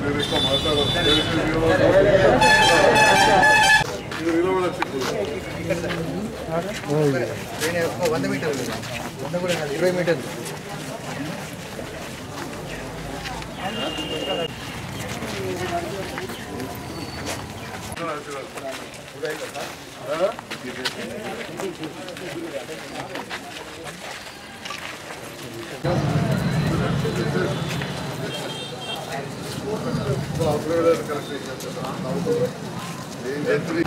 మీరు ఎక్కువ మాట్లాడరు మీరు నిలబడచ్చు వంద మీటర్లు వంద కూడా కాదు ఇరవై మీటర్లు అప్గ్రేడ్ కరెక్ట్ చేసేస్తాను ఏం చేస్తుంది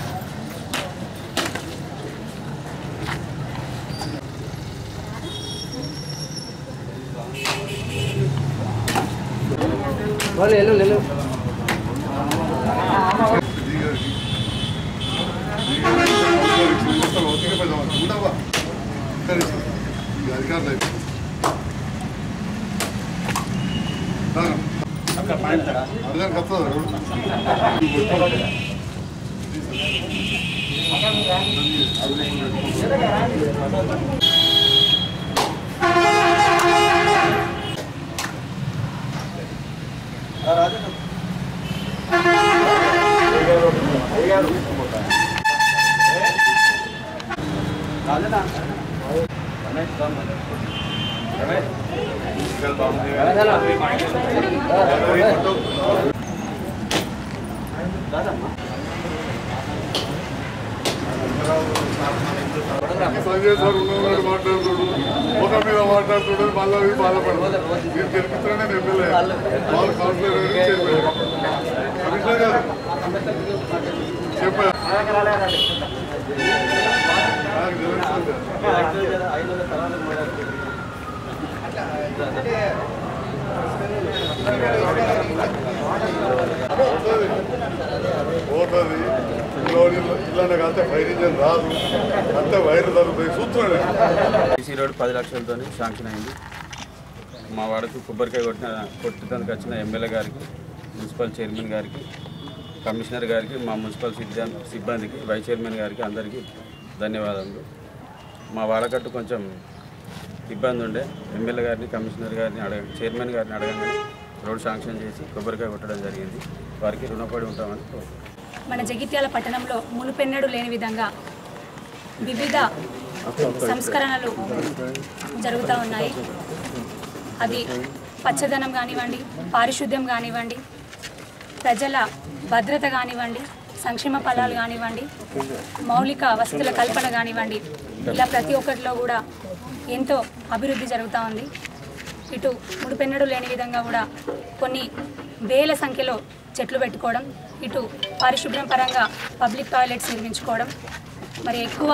వాళ్ళు వెళ్ళు వెళ్ళు సంజయ్ సార్ ఉన్నవాడు మాట్లాడుతాడు ఒక మీద మాట్లాడుతాడు మళ్ళీ అవి బాధపడతాడు మీరు గెలిపిస్తారనే నేను ఎమ్మెల్యే వాళ్ళు కౌన్సిలర్ గారు చెప్పారు కమిషనర్ గారు చెప్పారు నాకు తెలుస్తుంది. పోతుంది పిల్లోడి ఇల్లు అంతే ఫైర్ ఇంజన్ రాదు అంతే వైర్ తగ్గుతాయి చూస్తున్నాడు సీసీ రోడ్ పది లక్షలతో శాంక్షన్ అయింది మా వాడకు కొబ్బరికాయ కొట్టిన కొట్టడానికి వచ్చిన ఎమ్మెల్యే గారికి మున్సిపల్ చైర్మన్ గారికి కమిషనర్ గారికి మా మున్సిపల్ సిబ్బంది సిబ్బందికి వైస్ చైర్మన్ గారికి అందరికీ ధన్యవాదాలు మా వాడకట్టు కొంచెం ఇబ్బంది ఉండే ఎమ్మెల్యే గారిని కమిషనర్ గారిని అడగ చైర్మన్ గారిని అడగండి రోడ్ శాంక్షన్ చేసి కొబ్బరికాయ కొట్టడం జరిగింది వారికి రుణపడి ఉంటామని కోరుకుంటున్నాను. మన జగిత్యాల పట్టణంలో మునుపెన్నడు లేని విధంగా వివిధ సంస్కరణలు జరుగుతూ ఉన్నాయి అది పచ్చదనం కానివ్వండి పారిశుద్ధ్యం కానివ్వండి ప్రజల భద్రత కానివ్వండి సంక్షేమ ఫలాలు కానివ్వండి మౌలిక వసతుల కల్పన కానివ్వండి ఇలా ప్రతి ఒక్కటిలో కూడా ఎంతో అభివృద్ధి జరుగుతూ ఉంది ఇటు ముడిపెన్నడు లేని విధంగా కూడా కొన్ని వేల సంఖ్యలో చెట్లు పెట్టుకోవడం ఇటు పారిశుభ్రం పరంగా పబ్లిక్ టాయిలెట్స్ నిర్మించుకోవడం మరి ఎక్కువ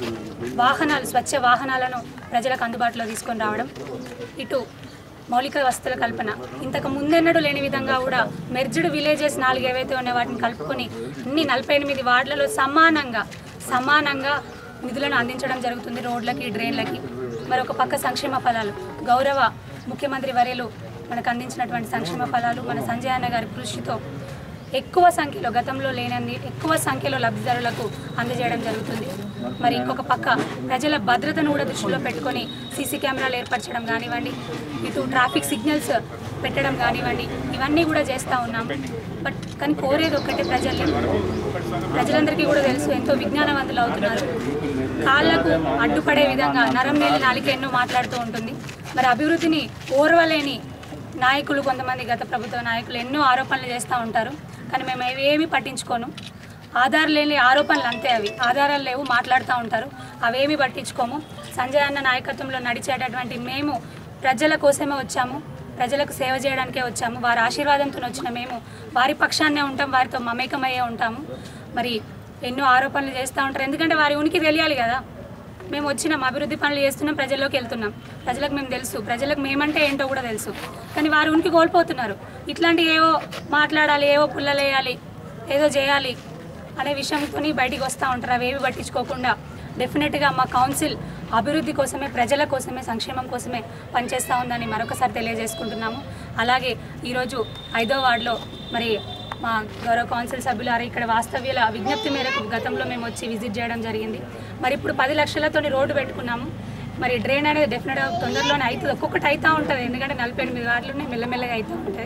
వాహనాలు స్వచ్ఛ వాహనాలను ప్రజలకు అందుబాటులో తీసుకొని రావడం ఇటు మౌలిక వసతుల కల్పన ఇంతకు ముందెన్నడూ లేని విధంగా కూడా మెర్జ్డ్ విలేజెస్ నాలుగు ఏవైతే ఉన్నాయో వాటిని కలుపుకొని అన్ని నలభై ఎనిమిది వార్డులలో సమానంగా సమానంగా నిధులను అందించడం జరుగుతుంది రోడ్లకి డ్రైన్లకి మరొక పక్క సంక్షేమ ఫలాలు గౌరవ ముఖ్యమంత్రి వర్యులు మనకు అందించినటువంటి సంక్షేమ ఫలాలు మన సంజయ్ అన్న గారి కృషితో ఎక్కువ సంఖ్యలో గతంలో లేనన్ని ఎక్కువ సంఖ్యలో లబ్ధిదారులకు అందజేయడం జరుగుతుంది మరి ఇంకొక పక్క ప్రజల భద్రతను కూడా దృష్టిలో పెట్టుకొని సీసీ కెమెరాలు ఏర్పరచడం కానివ్వండి ఇటు ట్రాఫిక్ సిగ్నల్స్ పెట్టడం కానివ్వండి ఇవన్నీ కూడా చేస్తూ ఉన్నాం బట్ కానీ కోరేది ఒక్కటే ప్రజల్ని ప్రజలందరికీ కూడా తెలుసు ఎంతో విజ్ఞానవంతులు అవుతున్నారు కాళ్ళకు అడ్డుపడే విధంగా నరం మేలి నాలిక ఎన్నో మాట్లాడుతూ ఉంటుంది మరి అభివృద్ధిని ఓర్వలేని నాయకులు కొంతమంది గత ప్రభుత్వ నాయకులు ఎన్నో ఆరోపణలు చేస్తూ ఉంటారు కానీ మేము అవి ఏమీ పట్టించుకోను ఆధారం లేని ఆరోపణలు అంతే అవి ఆధారాలు లేవు మాట్లాడుతూ ఉంటారు అవేమీ పట్టించుకోము సంజయ్ అన్న నాయకత్వంలో నడిచేటటువంటి మేము ప్రజల కోసమే వచ్చాము ప్రజలకు సేవ చేయడానికే వచ్చాము వారి ఆశీర్వాదంతో వచ్చిన మేము వారి పక్షాన్నే ఉంటాం వారితో మమేకమయ్యే ఉంటాము మరి ఎన్నో ఆరోపణలు చేస్తూ ఉంటారు ఎందుకంటే వారి ఉనికి తెలియాలి కదా మేము వచ్చినాం అభివృద్ధి పనులు చేస్తున్నాం ప్రజల్లోకి వెళ్తున్నాం ప్రజలకు మేము తెలుసు ప్రజలకు మేమంటే ఏంటో కూడా తెలుసు కానీ వారు ఉనికి కోల్పోతున్నారు ఇట్లాంటి ఏవో మాట్లాడాలి ఏవో పుల్లలేయాలి ఏదో చేయాలి అనే విషయంతో బయటికి వస్తూ ఉంటారు అవి ఏవి పట్టించుకోకుండా డెఫినెట్గా మా కౌన్సిల్ అభివృద్ధి కోసమే ప్రజల కోసమే సంక్షేమం కోసమే పనిచేస్తూ ఉందని మరొకసారి తెలియజేసుకుంటున్నాము అలాగే ఈరోజు ఐదో వార్డులో మరి మా గౌరవ కౌన్సిల్ సభ్యులు అరే ఇక్కడ వాస్తవ్యుల విజ్ఞప్తి మేరకు గతంలో మేము వచ్చి విజిట్ చేయడం జరిగింది మరి ఇప్పుడు పది లక్షలతోని రోడ్డు పెట్టుకున్నాము మరి డ్రైన్ అనేది డెఫినెట్గా తొందరలోనే అవుతుంది ఒక్కొక్కటి అవుతూ ఉంటుంది ఎందుకంటే నలభై ఎనిమిది వార్డులు ఉన్నాయి మెల్లమెల్లగా అవుతూ ఉంటుంది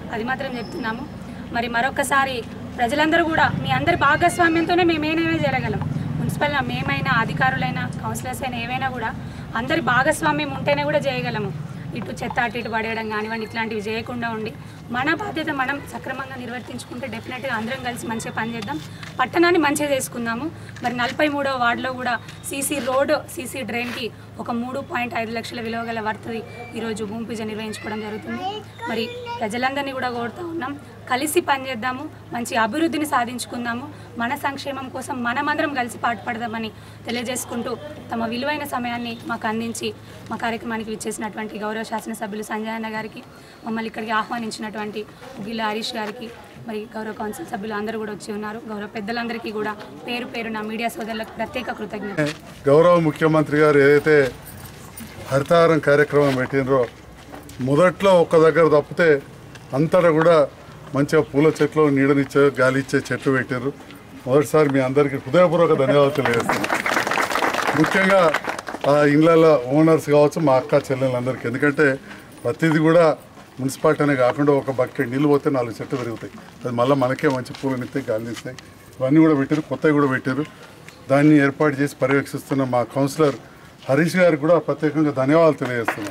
అది మాత్రం చెప్తున్నాము మరి మరొకసారి ప్రజలందరూ కూడా మీ అందరి భాగస్వామ్యంతోనే మేము ఏమైనా జరగలం మున్సిపల్ మేమైనా అధికారులైనా కౌన్సిలర్స్ అయినా ఏవైనా కూడా అందరి భాగస్వామ్యం ఉంటేనే కూడా చేయగలము ఇటు చెత్త అటు ఇటు పడేయడం కానివ్వండి ఇట్లాంటివి చేయకుండా ఉండి మన బాధ్యత మనం సక్రమంగా నిర్వర్తించుకుంటే డెఫినెట్గా అందరం కలిసి మంచిగా పనిచేద్దాం పట్టణాన్ని మంచిగా చేసుకుందాము మరి నలభై మూడో వార్డులో కూడా సీసీ రోడ్ సీసీ డ్రైన్కి ఒక మూడు పాయింట్ ఐదు లక్షల విలువ గల వర్తది ఈరోజు భూమి పూజ నిర్వహించుకోవడం జరుగుతుంది మరి ప్రజలందరినీ కూడా కోరుతా ఉన్నాం కలిసి పనిచేద్దాము మంచి అభివృద్ధిని సాధించుకుందాము మన సంక్షేమం కోసం మనమందరం కలిసి పాటుపడదామని తెలియజేసుకుంటూ తమ విలువైన సమయాన్ని మాకు అందించి మా కార్యక్రమానికి విచ్చేసినటువంటి గౌరవ శాసనసభ్యులు సంజయ్ అన్న గారికి మమ్మల్ని ఇక్కడికి ఆహ్వానించినటువంటి ఉగిల హరీష్ గారికి మరి గౌరవ కౌన్సిల్ సభ్యులు అందరూ కూడా వచ్చి ఉన్నారు గౌరవ పెద్దలందరికీ కూడా పేరు పేరు నా మీడియా సోదరులకు ప్రత్యేక కృతజ్ఞత గౌరవ ముఖ్యమంత్రి గారు ఏదైతే హరితహారం కార్యక్రమం పెట్టినరో మొదట్లో ఒక్క దగ్గర తప్పితే అంతటా కూడా మంచిగా పూల చెట్లు నీడనిచ్చే గాలి ఇచ్చే చెట్లు పెట్టారు మొదటిసారి మీ అందరికీ హృదయపూర్వక ధన్యవాదాలు తెలియజేస్తున్నాను ముఖ్యంగా ఆ ఇళ్ళ ఓనర్స్ కావచ్చు మా అక్క చెల్లెళ్ళందరికీ ఎందుకంటే ప్రతిదీ కూడా మున్సిపాలిటీ అనే కాకుండా ఒక బకెట్ నీళ్ళు పోతే నాలుగు చెట్లు పెరుగుతాయి అది మళ్ళీ మనకే మంచి పూలనిస్తాయి గాలినిస్తాయి ఇవన్నీ కూడా పెట్టారు కొత్తవి కూడా పెట్టారు దాన్ని ఏర్పాటు చేసి పర్యవేక్షిస్తున్న మా కౌన్సిలర్ హరీష్ గారికి కూడా ప్రత్యేకంగా ధన్యవాదాలు తెలియజేస్తున్నాం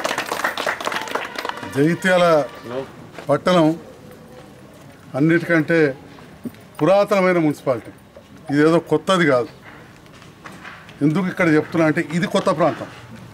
జగిత్యాల పట్టణం అన్నిటికంటే పురాతనమైన మున్సిపాలిటీ ఇదేదో కొత్తది కాదు ఎందుకు ఇక్కడ చెప్తున్నా అంటే ఇది కొత్త ప్రాంతం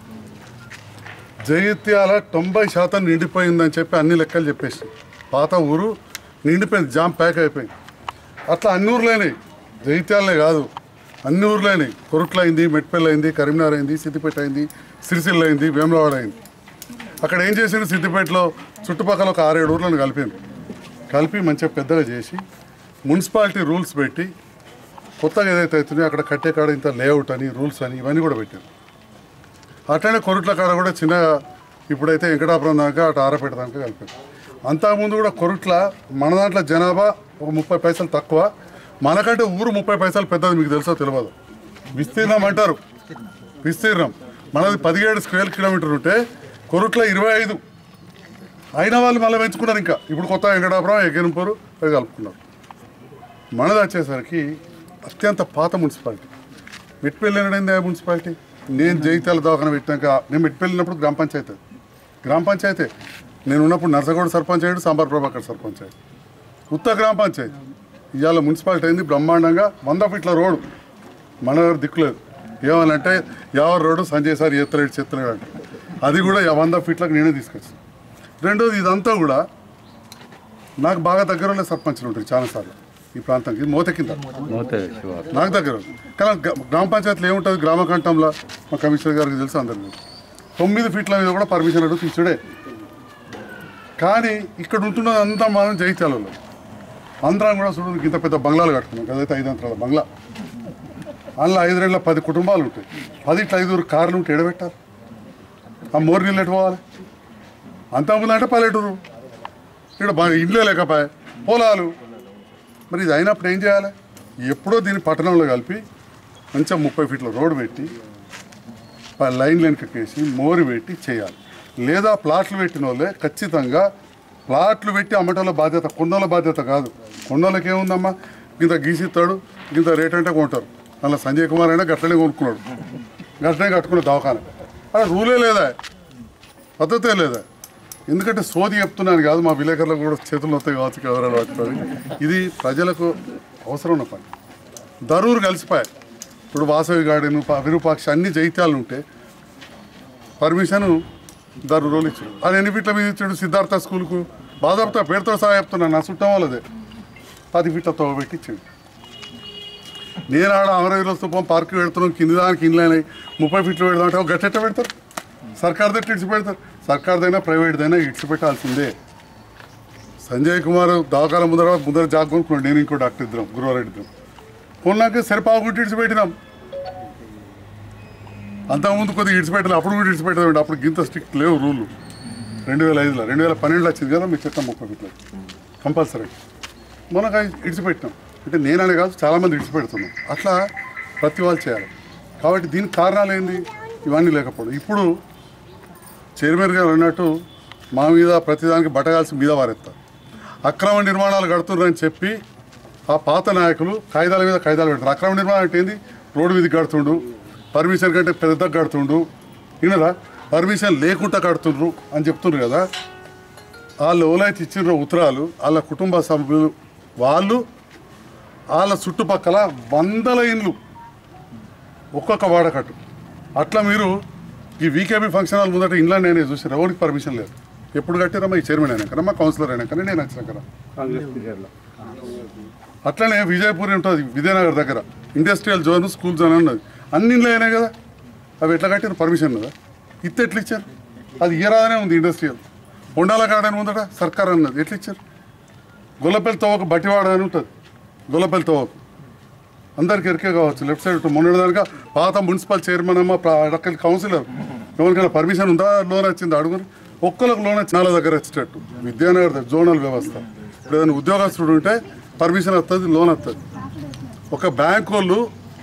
జగిత్యాల తొంభై శాతం నిండిపోయిందని చెప్పి అన్ని లెక్కలు చెప్పేసి పాత ఊరు నిండిపోయింది జామ్ ప్యాక్ అయిపోయింది అట్లా అన్ని ఊర్లైనాయి జగిత్యాలనే కాదు అన్ని ఊర్లైనాయి కొరుట్ల అయింది మెట్పల్లి అయింది కరీంనగర్ అయింది సిద్దిపేట అయింది సిరిసిల్ల అయింది వేములవాడ అయింది అక్కడ ఏం చేసిండు సిద్దిపేటలో చుట్టుపక్కల ఒక ఆరేడు ఊర్లను కలిపారు కలిపి మంచిగా పెద్దగా చేసి మున్సిపాలిటీ రూల్స్ పెట్టి కొత్తగా ఏదైతే అవుతుందో అక్కడ కట్టే కాడ ఇంత లేఅవుట్ అని రూల్స్ అని ఇవన్నీ కూడా పెట్టారు అట్లనే కొరుట్ల కాడ కూడా చిన్నగా ఇప్పుడైతే వెంకటాపురం దాకా అటు ఆరపేట దాకా కలిపారు అంతకుముందు కూడా కొరుట్ల మన దాంట్లో జనాభా ఒక ముప్పై పైసలు తక్కువ మనకంటే ఊరు ముప్పై పైసలు పెద్దది మీకు తెలుసో తెలియదు విస్తీర్ణం అంటారు విస్తీర్ణం మనది పదిహేడు స్క్వేర్ కిలోమీటర్ ఉంటే కొరుట్ల ఇరవై ఐదు అయిన వాళ్ళు మళ్ళీ పెంచుకున్నారు ఇంకా ఇప్పుడు కొత్త వెంకటాపురం ఎగ్గెనంపూరు అవి కలుపుకున్నారు మనది వచ్చేసరికి అత్యంత పాత మున్సిపాలిటీ మెట్పల్లి ఎన్నడైంది ఆ మున్సిపాలిటీ నేను జగిత్యాల దవాఖాన పెట్టాక నేను మెట్పల్లినప్పుడు గ్రామ పంచాయతీ గ్రామ పంచాయతీ నేను ఉన్నప్పుడు నర్సగౌడ సర్పంచ్ అయ్యాడు సాంబార్ ప్రభాకర్ సర్పంచ్ అయ్యాడు ఉత్త గ్రామ పంచాయతీ ఇవాళ మున్సిపాలిటీ అయింది బ్రహ్మాండంగా వంద ఫీట్ల రోడ్డు మన దగ్గర దిక్కులేదు ఏమనంటే యావర్ రోడ్డు సంజయ్ సార్ ఎత్తలేడు చెత్తలేడు అంటే అది కూడా యా- వంద ఫీట్లకు నేనే తీసుకొచ్చాను రెండోది ఇదంతా కూడా నాకు బాగా దగ్గరలో సర్పంచ్లు ఉంటాయి చాలాసార్లు ఈ ప్రాంతానికి ఇది మోత కింద నాకు దగ్గర కానీ గ్రా- గ్రామ పంచాయతీలో ఏముంటుంది గ్రామ కంఠంలో మా కమిషనర్ గారికి తెలుసు అందరికీ తొమ్మిది ఫీట్ల మీద కూడా పర్మిషన్ అడుగు తీసుడే కానీ ఇక్కడ ఉంటున్నది అంతా మనం జైత్యాలలో అందరం కూడా చూడు ఇంత పెద్ద బంగ్లాలు కట్టుకున్నాం అదైతే ఐదు అంతరాల బంగ్లా అందులో ఐదు రెండుల పది కుటుంబాలు ఉంటాయి పది ఇట్లా ఐదుగురు కార్లు ఉంటే ఎడబెట్టారు ఆ మోరు నీళ్ళు ఎటు పోవాలి అంతకుముందు అంటే పల్లెటూరు ఇక్కడ బాగా ఇండ్లే లేకపోయా పొలాలు మరి ఇది అయినప్పుడు ఏం చేయాలి ఎప్పుడో దీన్ని పట్టణంలో కలిపి మంచిగా ముప్పై ఫీట్ల రోడ్డు పెట్టి ప- లైన్ వెనుకకేసి మోరు పెట్టి చేయాలి లేదా ప్లాట్లు పెట్టిన వాళ్ళే ఖచ్చితంగా ప్లాట్లు పెట్టి అమ్మటంలో బాధ్యత కొండల బాధ్యత కాదు కొండలకి ఏముందమ్మా ఇంత గీసిస్తాడు ఇంత రేట్ అంటే కొంటారు అలా సంజయ్ కుమార్ అయినా గట్లనే కొనుక్కున్నాడు గట్లనే కట్టుకున్న దవాఖాన అలా రూలే లేదా పద్ధతే లేదా ఎందుకంటే సోది చెప్తున్నాను కాదు మా విలేకరులకు కూడా చేతులు వస్తాయి కావచ్చు ఎవరైనా పట్టుకొని ఇది ప్రజలకు అవసరం ఉన్న పని దరూరు కలిసిపోయాయి ఇప్పుడు వాసవి గార్డెన్ ప- విరూపాక్ష అన్ని జైత్యాలు ఉంటే పర్మిషన్ దరు రోజులు ఇచ్చాడు అది ఎన్ని ఫీట్ల మీద ఇచ్చాడు సిద్ధార్థ స్కూల్కు బాధాపుతా పేరుతో సహా చెప్తున్నాను నా చుట్టం వాళ్ళదే పది ఫీట్ల తోవ పెట్టి ఇచ్చాడు నేను ఆడ అమరవీరుల స్థూపం పార్క్ పెడుతున్నాం కింది దానికి ఇండ్లు అయినాయి ముప్పై ఫీట్లు పెడదాం అంటే ఒక గట్టెట్ట పెడతారు సర్కార్దే ఇడిచి పెడతారు సర్కార్దైనా ప్రైవేట్దైనా ఇడిచి పెట్టాల్సిందే సంజయ్ కుమార్ దవాఖాన ముందర ముందర జాగ్ కొనుక్కున్నాడు నేను ఇంకో డాక్టర్ ఇద్దరం గురువారెడ్డి ఇద్దరం కొన్నాక సరిపాగుంటి ఇడిచిపెట్టినాం అంతకుముందు కొద్దిగా ఇడిచిపెట్టాలి అప్పుడు కూడా ఇడిచిపెట్టదండి అప్పుడు గింత స్ట్రిక్ట్ లేవు రూలు రెండు వేల ఐదులో రెండు వేల పన్నెండులో వచ్చింది కదా మీ చట్టం ముప్పై ఫీట్లు కంపల్సరీ మనకు అవి ఇడిచిపెట్టినాం అంటే నేననే కాదు చాలామంది ఇడిచిపెడుతున్నాం అట్లా ప్రతి వాళ్ళు చేయాలి కాబట్టి దీనికి కారణాలు ఏంది ఇవన్నీ లేకపోవడం ఇప్పుడు చైర్మన్ గారు అన్నట్టు మా మీద ప్రతిదానికి బట్టగాల్సి మీద వారెత్తారు అక్రమ నిర్మాణాలు కడుతున్నారని చెప్పి ఆ పాత నాయకులు కాగితాల మీద కాగితాలు పెడతారు అక్రమ నిర్మాణం అంటే ఏంది రోడ్డు మీద కడుతుండు పర్మిషన్ కంటే పెద్ద కడుతుండు వినరా పర్మిషన్ లేకుండా కడుతుండ్రు అని చెప్తుండ్రు కదా వాళ్ళు ఎవరైతే ఇచ్చిన ఉత్తరాలు వాళ్ళ కుటుంబ సభ్యులు వాళ్ళు వాళ్ళ చుట్టుపక్కల వందల ఇండ్లు ఒక్కొక్క వాడకట్టు అట్లా మీరు ఈ వీకేబీ ఫంక్షన్ హాల్ ముందట ఇంట్లో నేనే చూసాను ఎవరికి పర్మిషన్ లేదు ఎప్పుడు కట్టారమ్మా ఈ చైర్మన్ అయినాకనమ్మా కౌన్సిలర్ అయినాకనే నేను వచ్చిన కదా అట్లనే విజయపూర్ ఉంటుంది విజయనగర్ దగ్గర ఇండస్ట్రియల్ జోన్ స్కూల్ జోన్ ఉన్నది అన్ని ఇండ్లు అయినాయి కదా అవి ఎట్లా కట్టారు పర్మిషన్ ఉన్నదా ఇత్త ఎట్లా ఇచ్చారు అది ఇయరాదనే ఉంది ఇండస్ట్రియల్ కొండాల గార్డెన్ ఉందట సర్కార్ అన్నది ఎట్లా ఇచ్చారు గొల్లపల్లి తవ్వక బట్టివాడ అని ఉంటుంది గొల్లపల్లి తవ్వకు అందరికి ఎరికే కావచ్చు లెఫ్ట్ సైడ్ మొన్నటిదానిగా పాత మున్సిపల్ చైర్మన్ అమ్మ అక్కడ కౌన్సిలర్ ఎవరికైనా పర్మిషన్ ఉందా లోన్ వచ్చింది అడుగుని ఒక్కరికి లోన్ వచ్చి నాలుగు దగ్గర వచ్చేటట్టు విద్యానగర్ దగ్గర జోనల్ వ్యవస్థ ఇప్పుడు ఏదైనా ఉద్యోగస్తుడు ఉంటే పర్మిషన్ వస్తుంది లోన్ వస్తుంది ఒక బ్యాంక్ వాళ్ళు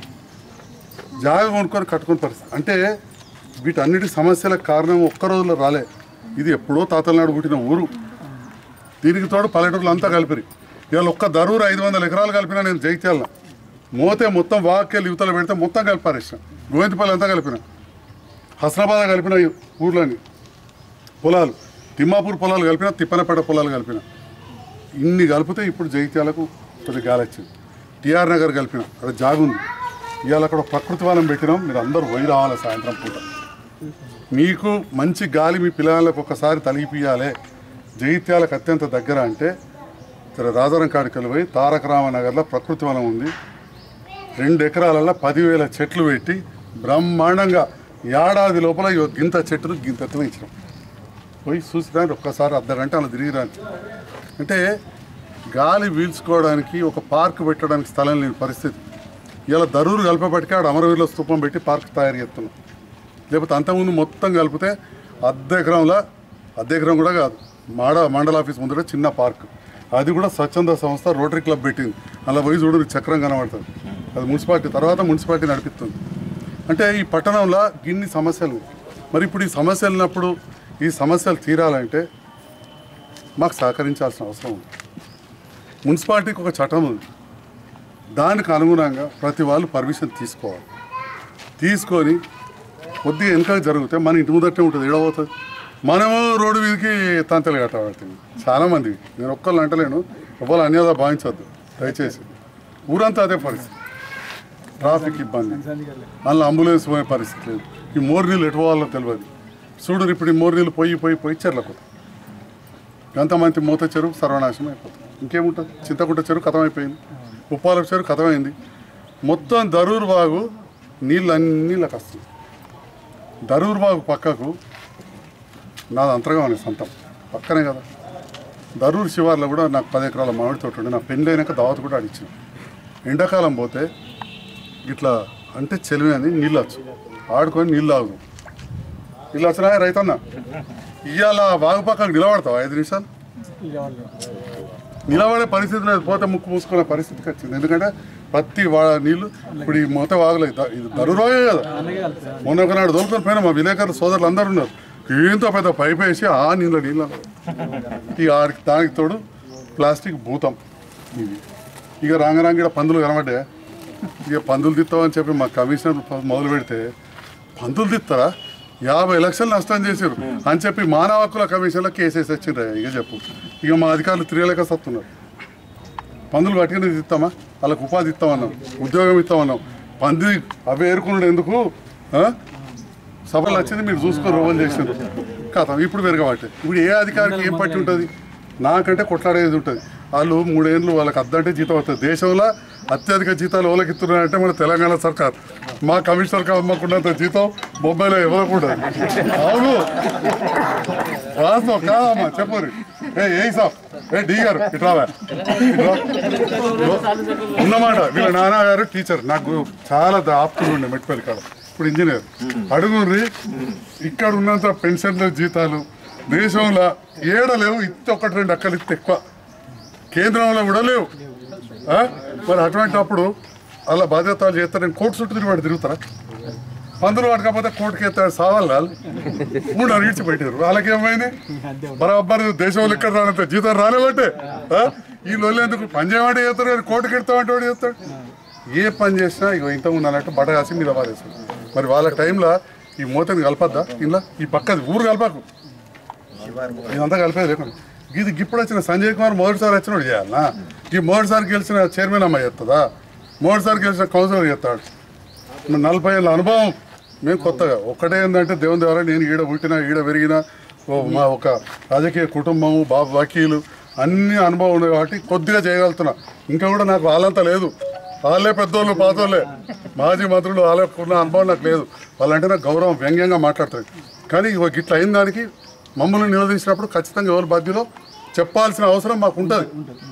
జాగా కొనుక్కొని కట్టుకుని పరిస్థితి అంటే వీటన్నిటి సమస్యలకు కారణం ఒక్క రోజులో రాలే ఇది ఎప్పుడో తాతల నాడు పుట్టిన ఊరు దీనికి తోడు పల్లెటూరులు అంతా కలిపిరి ఇవాళ ఒక్క దరూరు ఐదు వందల ఎకరాలు కలిపినా నేను జైత్యాల మోతే మొత్తం వాక్యాలు యువతలు పెడితే మొత్తం కలిపారేసిన గోవిందపల్లి అంతా కలిపిన హస్నాబాద్ కలిపిన ఈ ఊర్లని పొలాలు తిమ్మాపూర్ పొలాలు కలిపిన తిప్పనపేట పొలాలు కలిపిన ఇన్ని కలిపితే ఇప్పుడు జైత్యాలకు కొద్దిగా గాలి వచ్చింది టిఆర్ నగర్ కలిపిన అక్కడ జాగుంది ఇవాళ అక్కడ ప్రకృతి వనం పెట్టినాం మీరు అందరూ పోయి రావాలి సాయంత్రం పూట మీకు మంచి గాలి మీ పిల్లలకు ఒకసారి తలిపియాలే జైత్యాలకు అత్యంత దగ్గర అంటే ఇక్కడ రాజారం కాడికలు పోయి తారక రామనగర్లో ప్రకృతి వనం ఉంది రెండు ఎకరాలలో పదివేల చెట్లు పెట్టి బ్రహ్మాండంగా ఏడాది లోపల ఇగో గింత చెట్లు గింత ఎత్తున ఇచ్చినాం పోయి చూసిదాన్ని ఒక్కసారి అర్ధ గంట అలా తిరిగి రాని అంటే గాలి పీల్చుకోవడానికి ఒక పార్క్ పెట్టడానికి స్థలం లేని పరిస్థితి ఇలా దరూరు కలిపేపటికే ఆడ అమరవీరుల స్థూపం పెట్టి పార్క్ తయారు చేస్తున్నాం లేకపోతే అంతకుముందు మొత్తం కలిపితే అర్ధ ఎకరంలో అర్ధ ఎకరం కూడా కాదు మాడ మండల ఆఫీస్ ముందర చిన్న పార్క్ అది కూడా స్వచ్ఛంద సంస్థ రోటరీ క్లబ్ పెట్టింది అలా పోయి చూడు నీకు చక్రం కనబడుతుంది అది మున్సిపాలిటీ తర్వాత మున్సిపాలిటీ నడిపిస్తుంది అంటే ఈ పట్టణంలో గిన్ని సమస్యలు మరి ఇప్పుడు ఈ సమస్యలు ఉన్నప్పుడు ఈ సమస్యలు తీరాలంటే మాకు సహకరించాల్సిన అవసరం ఉంది మున్సిపాలిటీకి ఒక చట్టం ఉంది దానికి అనుగుణంగా ప్రతి వాళ్ళు పర్మిషన్ తీసుకోవాలి తీసుకొని కొద్దిగా వెనక జరిగితే మన ఇంటి ముందటే ఉంటుంది ఏడవవుతుంది మనము రోడ్డు వీధికి తంతలు కట్టబడుతుంది చాలామంది నేను ఒక్కళ్ళు అంటలేను ఎవరు అన్యదా భావించవద్దు దయచేసి ఊరంతా అదే పరిస్థితి ట్రాఫిక్ ఇబ్బంది అందులో అంబులెన్స్ పోయే పరిస్థితి లేదు ఈ మోరు నీళ్ళు ఎటు పోవాలో తెలియదు చూడు ఇప్పుడు ఈ మోరు నీళ్ళు పోయి పోయి పోయి చెర్లకు ఎంతమంది మూత చెరువు సర్వనాశనం అయిపోతుంది ఇంకేముంటుంది చింతకుంట చెరువు కథం అయిపోయింది ఉప్పాల చెరువు కథమైంది మొత్తం దరూరు బాగు నీళ్ళు అన్నీ ఇలా వస్తుంది దరూరు బాగు పక్కకు నాది అంతరంగా ఉంది సొంతం పక్కనే కదా దరూరు శివార్లో కూడా నాకు పది ఎకరాల మామిడి తోట ఉండే నా పెళ్ళి అయినాక దావత్ కూడా అడిచిన ఎండాకాలం పోతే ఇట్లా అంటే చెలివి అని నీళ్ళు వచ్చు ఆడుకొని నీళ్ళు ఆగు నీళ్ళు వచ్చినా రైతన్న ఇవాళ బాగు పక్కకు నిలబడతావు ఐదు నిమిషాలు నిలబడే పరిస్థితి లేదు పోతే ముక్కు మూసుకునే పరిస్థితికి వచ్చింది ఎందుకంటే ప్రతి వా నీళ్ళు ఇప్పుడు ఈ మూత వాగలేదు ద- ఇది దరురాగే కదా మొన్న ఒకనాడు దొరుకుని పోయినా మా విలేకరులు సోదరులు అందరూ ఉన్నారు ఏంతో పెద్ద పైప్ వేసి ఆ నీళ్ళ నీళ్ళు ఈ ఆడికి దానికి తోడు ప్లాస్టిక్ భూతం ఇది ఇక రాంగరాంగిడ పందులు కనబడ్డా ఇక పందులు తిత్తామని చెప్పి మా కమిషనర్ ప- మొదలు పెడితే పందులు తిత్తారా యాభై లక్షలు నష్టం చేశారు అని చెప్పి మానవ హక్కుల కమిషన్లో కేసేసి వచ్చిండ్రా ఇక చెప్పు ఇక మా అధికారులు తిరగలేక సత్తున్నారు పందులు పట్టుకుని ఇస్తామా వాళ్ళకి ఉపాధి ఇస్తామన్నాం ఉద్యోగం ఇస్తామన్నాం పంది అవి ఏరుకున్నాడు ఎందుకు ఆ? సభలు వచ్చింది మీరు చూసుకొని రోగులు చేసారు కథ ఇప్పుడు పెరగబట్టే ఇప్పుడు ఏ అధికారికి ఏం పట్టి ఉంటుంది నాకంటే కొట్లాడేది ఉంటుంది వాళ్ళు మూడేళ్ళు వాళ్ళకి అద్దంటే జీతం వస్తుంది దేశంలో అత్యధిక జీతాలు ఎవరికి ఇస్తున్నారంటే మన తెలంగాణ సర్కార్ మా కమిషనర్కి అమ్మకున్నంత జీతం బొంబాయిలో ఎవరికి ఉండదు అవును వాస్తవం కాదమ్మా చెప్పరు ఏ ఏ సాబ్ ఏ డి గారు ఇట్రావా ఇట్రా. ఉన్నమాట వీళ్ళ నాన్నగారు టీచర్ నాకు చాలా ఆప్తులు ఉండే మెట్పల్లి కాడ ఇప్పుడు ఇంజనీర్ అడుగుర్రి ఇక్కడ ఉన్నంత పెన్షన్లు జీతాలు దేశంలో ఏడ లేవు ఇత్త ఒకటి రెండు అక్కలు ఇత్త ఎక్కువ కేంద్రంలో కూడా లేవు ఆ? మరి అటువంటి అప్పుడు అలా బాధ్యతలు చేస్తారని కోర్టు చుట్టూ తిరిగి వాడు తిరుగుతారా పందులు పట్టకపోతే కోర్టుకి ఎత్తాడు సావాలి వాళ్ళు మూడు ఇడిచి పెట్టారు వాళ్ళకి ఏమైంది బరాబర్ దేశంలో ఇక్కడ రానంత జీతం రానివ్వంటే ఈ లొల్లి ఎందుకు పని చేయమంటే చేస్తారు కానీ కోర్టుకి ఎడతామంటే వాడు చేస్తాడు ఏ పని చేసినా ఇక ఇంతకుముందు అన్నట్టు బట్ట కాసి మీద పారేస్తారు మరి వాళ్ళ టైంలో ఈ మూతని కలపద్దా ఇలా ఈ పక్కది ఊరు కలపకు ఇదంతా కలిపేది లేకుండా ఇది ఇప్పుడు వచ్చిన సంజయ్ కుమార్ మొదటిసారి వచ్చినోడు చేయాలనా ఈ మొదటిసారి గెలిచిన చైర్మన్ అమ్మ చేస్తుందా మొదటిసారి గెలిచిన కౌన్సిలర్ చేస్తాడు మరి నలభై ఏళ్ళ అనుభవం మేము కొత్తగా ఒక్కటే ఏంటంటే దేవుని ద్వారా నేను ఈడ పుట్టిన ఈడ పెరిగిన ఓ మా ఒక రాజకీయ కుటుంబము బాబు వకీలు అన్ని అనుభవం ఉన్నాయి కాబట్టి కొద్దిగా చేయగలుగుతున్నా ఇంకా కూడా నాకు వాళ్ళంతా లేదు వాళ్ళే పెద్దోళ్ళు పాతోళ్ళే మాజీ మంత్రులు వాళ్ళకున్న అనుభవం నాకు లేదు వాళ్ళంటే నాకు గౌరవం వ్యంగ్యంగా మాట్లాడతారు కానీ ఇక ఇట్లా అయిన దానికి మమ్మల్ని నిలదీసినప్పుడు ఖచ్చితంగా ఎవరి బాధ్యలో చెప్పాల్సిన అవసరం మాకు ఉంటుంది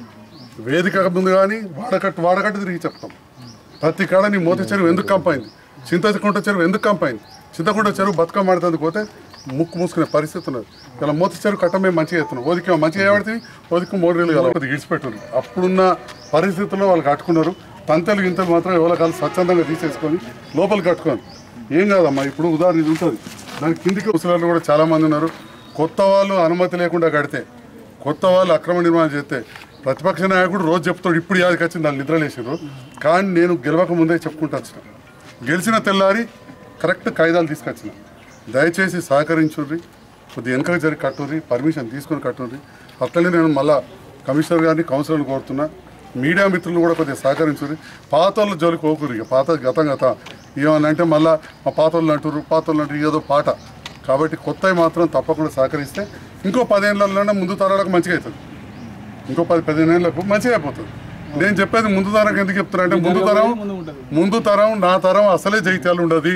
వేదిక ముందు కానీ వాడకట్టు వాడకట్టు తిరిగి చెప్తాం ప్రతి కాడ నీ మోతి చెరువు ఎందుకు కంపైంది చింతకుంట చెరువు ఎందుకు కంపైంది చింతకుంట చెరువు బతుకమ్మ మాడుతుంది పోతే ముక్కు మూసుకునే పరిస్థితి ఉన్నది ఇలా మోతి చెరువు కట్ట మేము మంచిగా ఎత్తున్నాం ఓదికి మంచిగా ఏమడుతుంది ఓదికి మూడు వేలు కదా ఇడిచిపెట్టారు అప్పుడున్న పరిస్థితుల్లో వాళ్ళు కట్టుకున్నారు తంతలు గింతలు మాత్రం ఎవరో కాదు స్వచ్ఛందంగా తీసేసుకొని లోపల కట్టుకొని ఏం కాదమ్మా ఇప్పుడు ఉదాహరణ ఇది ఉంటుంది దాని కిందికి ముసలాళ్ళు కూడా చాలా మంది ఉన్నారు కొత్త వాళ్ళు అనుమతి లేకుండా కడితే కొత్త వాళ్ళు అక్రమ నిర్మాణం చేస్తే ప్రతిపక్ష నాయకుడు రోజు చెప్తాడు ఇప్పుడు యాదికి వచ్చింది వాళ్ళు నిద్రలేసారు కానీ నేను గెలవక ముందే చెప్పుకుంటూ వచ్చిన గెలిచిన తెల్లారి కరెక్ట్ కాయిదాలు తీసుకొచ్చిన దయచేసి సహకరించుర్రి కొద్ది వెనక జరిగి కట్టుర్రి పర్మిషన్ తీసుకొని కట్టుర్రి అట్లనే నేను మళ్ళా కమిషనర్ గారిని కౌన్సిలర్ని కోరుతున్నా మీడియా మిత్రులు కూడా కొద్దిగా సహకరించుర్రి పాత వాళ్ళ జోలికి పోకుర్రి ఇక పాత గతం గత ఏమన్నా అంటే మళ్ళా మా పాత వాళ్ళు అంటారు పాత వాళ్ళు అంటారు ఏదో పాట కాబట్టి కొత్తవి మాత్రం తప్పకుండా సహకరిస్తే ఇంకో పదేళ్ళలోనే ముందు తరాలకు మంచిగా అవుతుంది ఇంకో పది పదిహేను ఏళ్ళకు మంచిగా అయిపోతుంది నేను చెప్పేది ముందు తరం ఎందుకు చెప్తున్నా అంటే ముందు తరం ముందు తరం నా తరం అసలే జైత్యాలు ఉండదు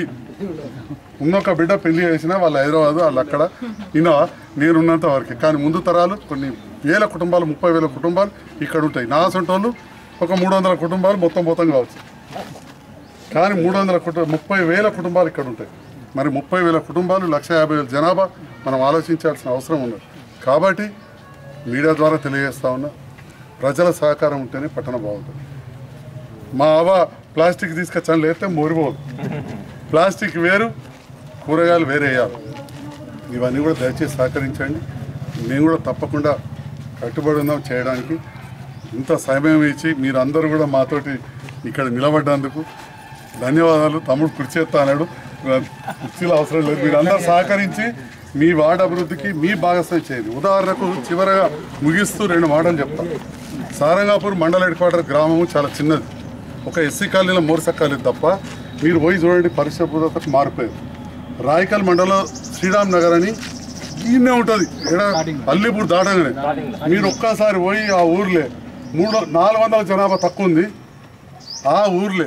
ఉన్నొక బిడ్డ పెళ్లి చేసినా వాళ్ళు హైదరాబాద్ వాళ్ళు అక్కడ ఈయన నేనున్నంత వరకు కానీ ముందు తరాలు కొన్ని వేల కుటుంబాలు ముప్పై వేల కుటుంబాలు ఇక్కడ ఉంటాయి నా సొంటోళ్ళు ఒక మూడు వందల కుటుంబాలు మొత్తం మొత్తం కావచ్చు కానీ మూడు వందల కుటుంబ ముప్పై వేల కుటుంబాలు ఇక్కడ ఉంటాయి మరి ముప్పై వేల కుటుంబాలు లక్ష యాభై వేల జనాభా మనం ఆలోచించాల్సిన అవసరం ఉన్నది కాబట్టి మీడియా ద్వారా తెలియజేస్తా ఉన్నా ప్రజల సహకారం ఉంటేనే పట్టణం బాగుంటుంది మా అవ ప్లాస్టిక్ తీసుకొచ్చాను లేస్తే మోరిపోదు ప్లాస్టిక్ వేరు కూరగాయలు వేరే వేయాలి ఇవన్నీ కూడా దయచేసి సహకరించండి మేము కూడా తప్పకుండా కట్టుబడి ఉన్నాం చేయడానికి ఇంత సమయం ఇచ్చి మీరందరూ కూడా మాతోటి ఇక్కడ నిలబడ్డందుకు ధన్యవాదాలు తమ్ముడు కృషి చేస్తా అన్నాడు కుర్చీలు అవసరం లేదు మీరందరూ సహకరించి మీ వార్డు అభివృద్ధికి మీ భాగస్వామి చేయండి ఉదాహరణకు చివరగా ముగిస్తూ రెండు మాటలు చెప్తాను సారంగాపూర్ మండల హెడ్ క్వార్టర్ గ్రామం చాలా చిన్నది ఒక ఎస్సీ కాలనీలో మోర్స కాలనీ తప్ప మీరు పోయి చూడండి పరిశుభ్రతకు మారిపోయింది రాయకల్ మండలం శ్రీరామ్ నగర్ అని ఈయనే ఉంటుంది ఎడ అల్లిపూర్ దాటగానే మీరు ఒక్కసారి పోయి ఆ ఊర్లే మూడు నాలుగు వందల జనాభా తక్కువ ఉంది ఆ ఊర్లే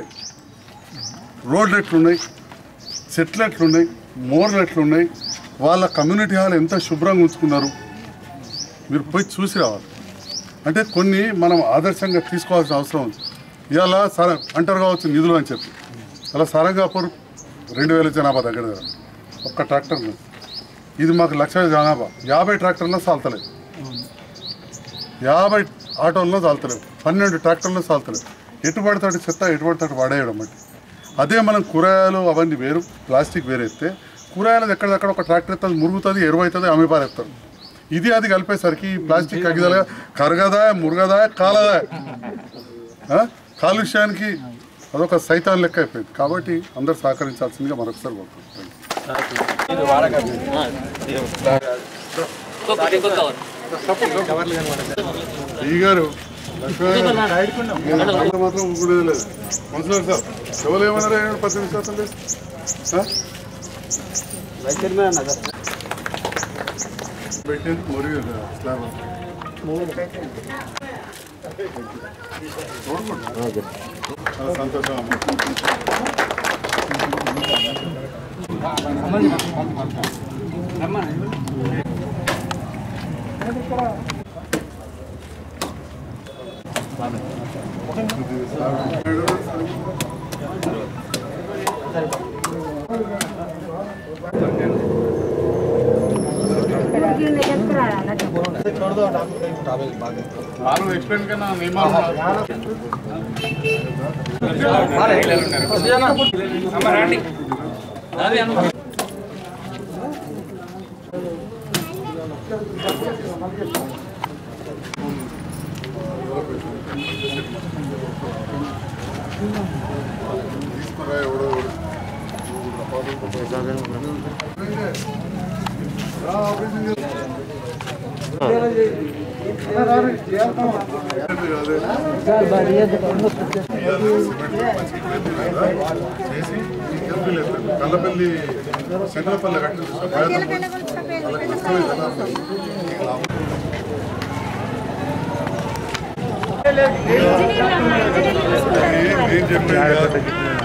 రోడ్లు ఎట్లున్నాయి చెట్లు ఎట్లున్నాయి మోర్లు ఎట్లున్నాయి వాళ్ళ కమ్యూనిటీ హాల్ ఎంత శుభ్రంగా ఉంచుకున్నారు మీరు పోయి చూసి రావాలి అంటే కొన్ని మనం ఆదర్శంగా తీసుకోవాల్సిన అవసరం ఉంది ఇవాళ సర అంటారు కావచ్చు నిధులు అని చెప్పి అలా సరంగాపూర్ రెండు వేల జనాభా దగ్గర దగ్గర ఒక్క ట్రాక్టర్ ఉంది. ఇది మాకు లక్ష జనాభా యాభై ట్రాక్టర్లో సాల్తలేదు యాభై ఆటోల్లో సాల్తలేవు పన్నెండు ట్రాక్టర్లో సాల్తలేవు ఎటు పడతాడు చెత్త ఎటు పడతాడు పడేయడం అంటే అదే మనం కూరగాయలు అవన్నీ వేరు ప్లాస్టిక్ వేరేస్తే కూరగాయలు ఎక్కడెక్కడ ఒక ట్రాక్టర్ ఎత్తుంది మురుగుతుంది ఎరువు అవుతుంది అమ్మి పారేస్తారు ఇది అది కలిపేసరికి ఈ ప్లాస్టిక్ కగిదలుగా కరగదా మురగదా కాలదా ఆ? కాలుష్యానికి అదొక సైతాన్ లెక్క అయిపోయింది కాబట్టి అందరు సహకరించాల్సిందిగా మరొకసారి కోరుకుంటున్నాను ఈ గారు లక్ష్మీ మాత్రం ఊరుకునేది లేదు కౌన్సిలర్ సార్ ఎవరు ఏమన్నారు పది నిమిషాలు లేదు ఆ? పెట్టేది మురిగి స్లాబ్ చాలా సంతోషం అమ్మ. వాళ్ళు ఎక్స్ప్లెయిన్ కన్నా నియమాలు తీసుకురా ఎవడో ఎవడు. రా, ఆపరేషన్ చేస్తా. చేసి ఎంపీలు ఎత్తాడు. కల్లపల్లి శంకరపల్లి కట్టి వాళ్ళకి ఇష్టమే కదా నేను చెప్పేది కాదు